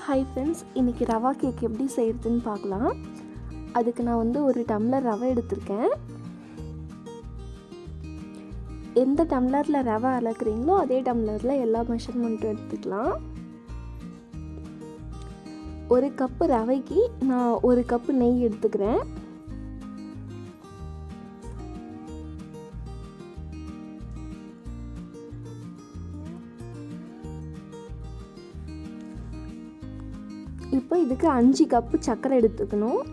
hi friends இன்றைக்கி rava cake எப்படி செய்கிறதுன்னு பார்க்கலாம் அதுக்கு நான் வந்து ஒரு டம்ளர் ரவை எடுத்திருக்கேன் எந்த டம்ளரில் ரவை அளக்குறீங்களோ அதே டம்ளரில் எல்லா மெஷர்மெண்ட்டும் எடுத்துக்கலாம் ஒரு கப்பு ரவைக்கு நான் ஒரு கப்பு நெய் எடுத்துக்கிறேன் இப்போ இதுக்கு அஞ்சு கப்பு சர்க்கரை எடுத்துக்கணும்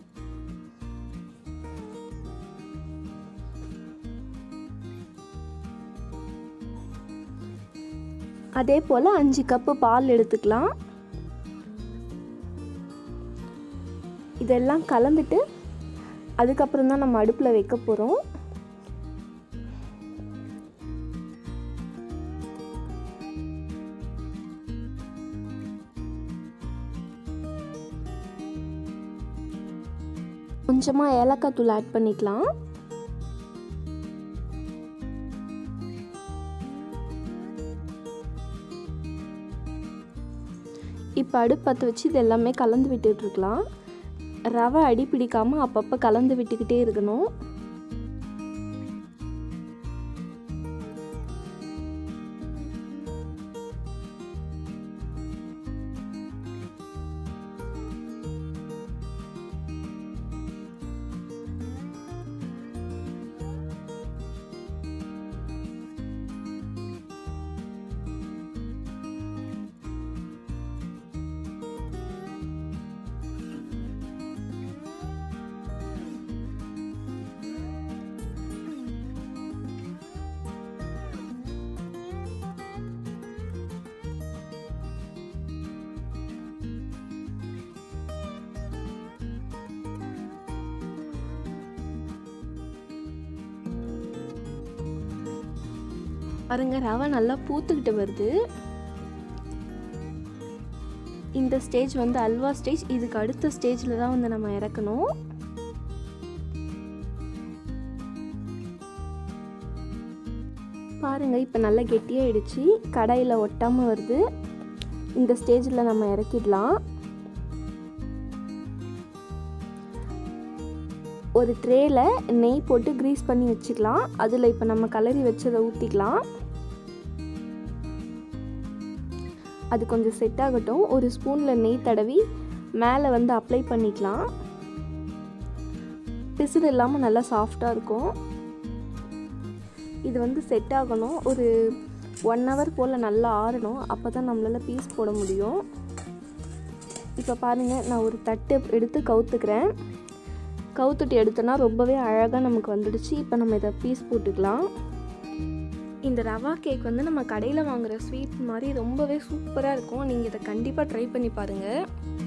அதே போல் அஞ்சு கப்பு பால் எடுத்துக்கலாம் இதெல்லாம் கலந்துட்டு அதுக்கப்புறம் தான் நம்ம அடுப்பில் வைக்க போகிறோம் கொஞ்சமாக ஏலக்காய் தூள் ஆட் பண்ணிக்கலாம் இப்போ அடுப்பு பற்ற வச்சு இது எல்லாமே கலந்து விட்டுட்ருக்கலாம் ரவை அடி பிடிக்காமல் அப்பப்போ கலந்து விட்டுக்கிட்டே இருக்கணும் பாருங்க ரவை நல்லா பூத்துக்கிட்டு வருது இந்த ஸ்டேஜ் வந்து அல்வா ஸ்டேஜ் இதுக்கு அடுத்த ஸ்டேஜில் தான் வந்து நம்ம இறக்கணும் பாருங்க இப்போ நல்லா கெட்டியாயிடுச்சு கடாயில் ஒட்டாமல் வருது இந்த ஸ்டேஜில் நம்ம இறக்கிடலாம் ஒரு ட்ரேயில் நெய் போட்டு க்ரீஸ் பண்ணி வச்சுக்கலாம் அதில் இப்போ நம்ம கலரி வச்சதை ஊற்றிக்கலாம் அது கொஞ்சம் செட் ஆகட்டும் ஒரு ஸ்பூனில் நெய் தடவி மேலே வந்து அப்ளை பண்ணிக்கலாம் பிசுறு இல்லாமல் நல்லா சாஃப்டாக இருக்கும் இது வந்து செட் ஆகணும் ஒரு ஒன் ஹவர் போல் நல்லா ஆறணும் அப்போ தான் நம்மளால் பீஸ் போட முடியும் இப்போ பாருங்கள் நான் ஒரு தட்டு எடுத்து கவுத்துக்கிறேன் கவுத்துட்டு எடுத்தோன்னா ரொம்பவே அழகாக நமக்கு வந்துடுச்சு இப்போ நம்ம இதை பீஸ் போட்டுக்கலாம் இந்த ரவா கேக் வந்து நம்ம கடையில் வாங்குகிற ஸ்வீட் மாதிரி ரொம்பவே சூப்பராக இருக்கும் நீங்கள் இதை கண்டிப்பாக ட்ரை பண்ணி பாருங்கள்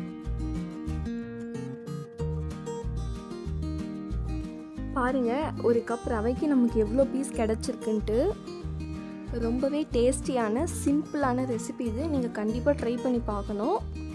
பாருங்கள் ஒரு கப் ரவைக்கு நமக்கு எவ்வளோ பீஸ் கிடச்சிருக்குன்ட்டு ரொம்பவே டேஸ்டியான சிம்பிளான ரெசிபி இது நீங்கள் கண்டிப்பாக ட்ரை பண்ணி பார்க்கணும்